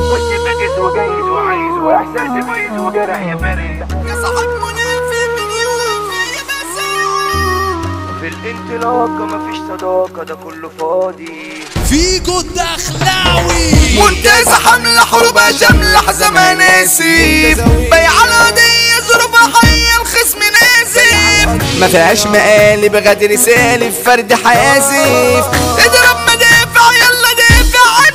وشي فاكس وجايز وعايز واحساسي بايظ وجرح يا فارس يا صاحب منافق من يوفي بس في الانطلاقة مفيش صداقة ده كله فاضي فيجو الدخلاوي منتزه حملة حروبها شاملة زمان اسيب بيع الهدية ظروفها حية الخصم نازف ما فيهاش مقالب غدر سالف فرد حيازف اضرب مدافع يلا دافع عن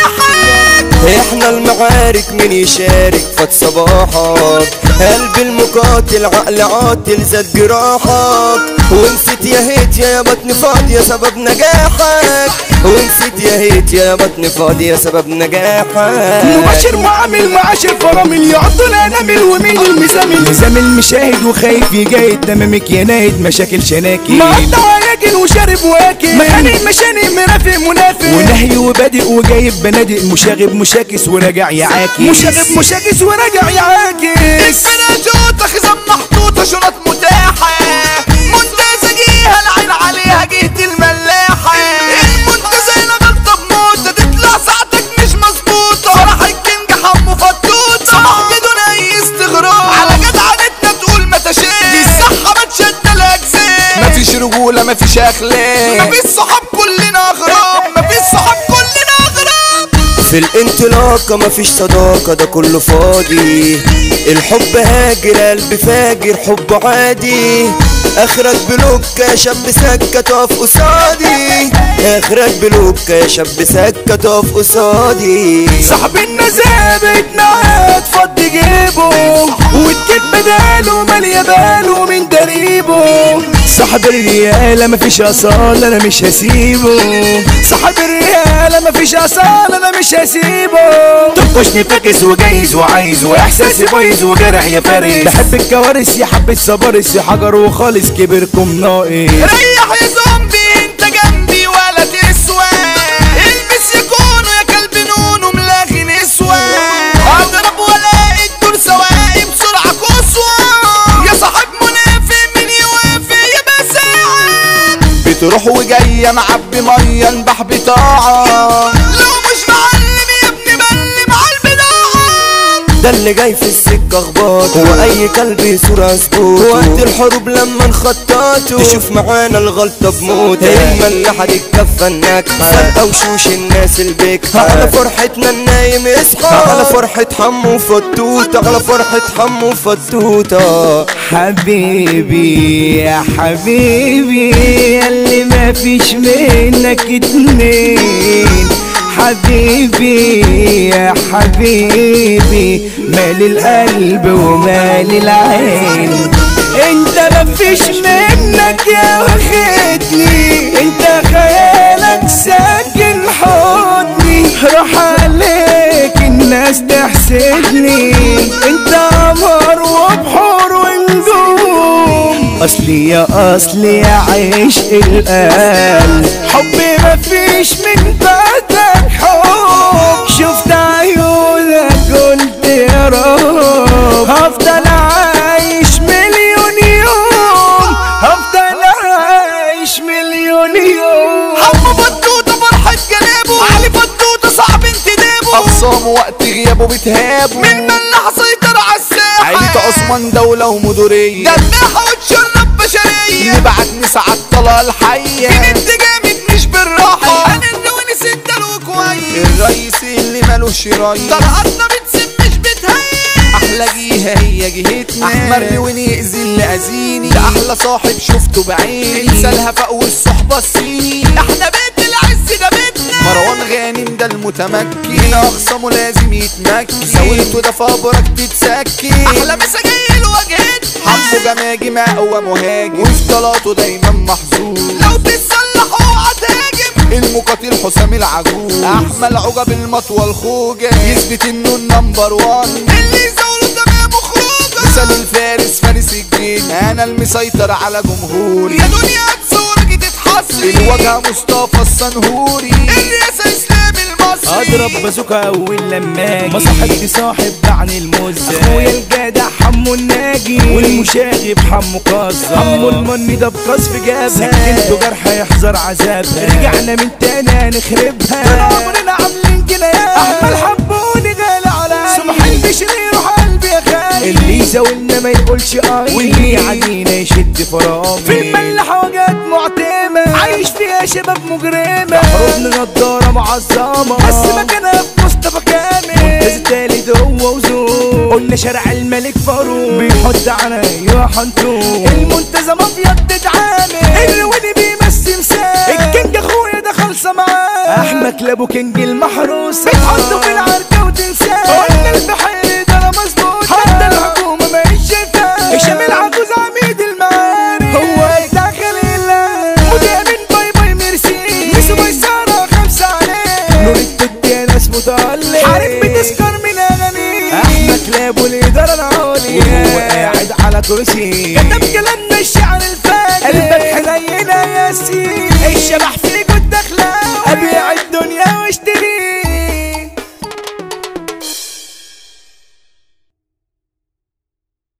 سلاحك احنا المعارك من يشارك فات صباحك قلب المقاتل عقل عاطل زاد جراحك ونسيت يا هيت يا بطن فاضية سبب نجاحك ونسيت يا هيت يا بطن فاضية سبب نجاحك مباشر معامل معاشر فرامل يعض الانامل ومين المزامل مزامل مشاهد وخايف يجاهد تمامك يا ناهد مشاكل شناكل مقطع ولكن وشارب واكل مخانق مشانق مرافق منافق ونهي وبادئ وجايب بنادق مشاغب مشاكس وراجع يعاكس مشاغب مشاكس وراجع يعاكس الفنا جوطة خزام محطوطة شنط متاحة منتزه جيها العين عليها جهة الملاحة المنتزه هنا غلطة بموتة تطلع ساعتك مش مظبوطة فرح الكينج حمو فتوتة صباح بدون أي استغراب على جدعنتنا تقول ما تشيل دي الصحة ما تشد الأجسام مفيش رجولة مفيش أخلاق مفيش صحاب كلنا أغراب مفيش صحاب كلنا أغراب في الانطلاقة مفيش صداقة ده كله فاضي الحب هاجر قلب فاجر حب عادي اخرك بلوك يا شاب سكة تقف قصادي اخرك بلوك يا شاب سكة تقف قصادي صاحب النزابة معاه تفضي جيبه والكيب بداله مالية باله من دريبه صاحب الريالة مفيش أصالة أنا مش هسيبه صاحب الريالة مفيش أصالة أنا مش هسيبه طفشني فاكس وجايز وعايز وإحساسي بايظ وجرح يا فارس بحب الكوارث يا حبة صبارس يا حجر وخالص كبركم ناقص ريح يا زومبي انت جنبي ولا تسوى البس يكونوا يا كلب نونو ملاغي نسوى اضرب والاقي الدور سواقي بسرعة قصوى يا صاحب منافق من يوافق يا بساعة بتروح وجاية معبي مية انبح بطاعة لو مش معلم يا ابني بلم على البضاعة ده اللي جاي في السكة اخباط هو اي كلب يصور اسبوط وقت الحروب لما نخططه تشوف معانا الغلطة بموت اما اللي حد الكفة الناجحة فجأة وشوش الناس البكحة على فرحتنا النايم يصحى على فرحة حمو فتوتة على فرحة حمو فتوتة حبيبي يا حبيبي اللي ما فيش منك اتنين حبيبي يا حبيبي مال القلب ومال العين انت ما فيش منك يا واخدني انت خيالك ساكن حضني راح عليك الناس تحسدني انت قمر وبحور ونجوم اصلي يا اصلي يا عشق القلب حبي مفيش من بعدك حب شفت عيونك قلت يا رب هفضل عايش مليون يوم هفضل عايش مليون يوم حمو بطوطة فرحة جنابه علي بطوطة صعب انتدابه أقسام وقت غيابه بتهابه من ملاح سيطر على الساحة عيلة عثمان دولة ومدورية دباحة وتشرب بشرية نبعت نسعى الطلقة الحية بنت جامد مش بالراحة هنرنوني ستة كويس الرئيس اللي مالوش رئيس طلقاتنا بتسم مش بتهيئ احلى جيها هي جهتنا احمر لون يأذي اللي اذيني ده احلى صاحب شفته بعيني انسى الهفاء والصحبة الصيني احنا بيت العز ده بيتنا مروان غانم ده المتمكن هنا اخصامه لازم يتمكن سويته ده فابرك تتسكن احلى مسا جاي له واجهتنا حمو جماجي مقوى مهاجم وفي طلاته دايما محظوظ لو تتصلح اوعى تهاجم المقاتل حسام العجوز احمل عجب المطوى الخوجة يثبت انه النمبر وان اللي يزوله تمام خروجه مثال الفارس فارس الجيل انا المسيطر على جمهوري يا دنيا تصورك تتحصري الواجهة مصطفى الصنهوري الرئاسة اسلام المصري اضرب بازوكا اول لما اجي مصاحبتي صاحب عن المزة اخويا الجدع حمو الناجي والمشاغب حمو قصة حمو المني ده بقصف جابها سكنته جرح يحذر عذابها رجعنا من تاني هنخربها طول عمرنا عاملين جنايات احمد حبوني يقولش اي واللي يعدينا يشد فرامي في الملاحة وجات معتمة عايش فيها شباب مجرمة حروبنا نضارة معظمة بس مكانها في مصطفى كامل منتز التالت هو وزور قلنا شارع الملك فاروق بيحط على ايوه حنطور المنتزه مافيا بتتعامل الوني بيمثل مثال الكينج اخويا ده خالصه معاه احمد كلابو كينج المحروس بتحطه في العركه وتنساه قلنا البحير ده انا مظبوط حتى الحكومه ما هيش شايفاه هشام العجوز عميد المعارف هو داخل الله مدامن باي باي ميرسي ميسو ميسارة خمسة عليه نور التوت يا ناس متألق حارب بتسكر من اغاني احمد كلابو الاداره العليا وهو قاعد على كرسي كتب كلامنا الشعر الفني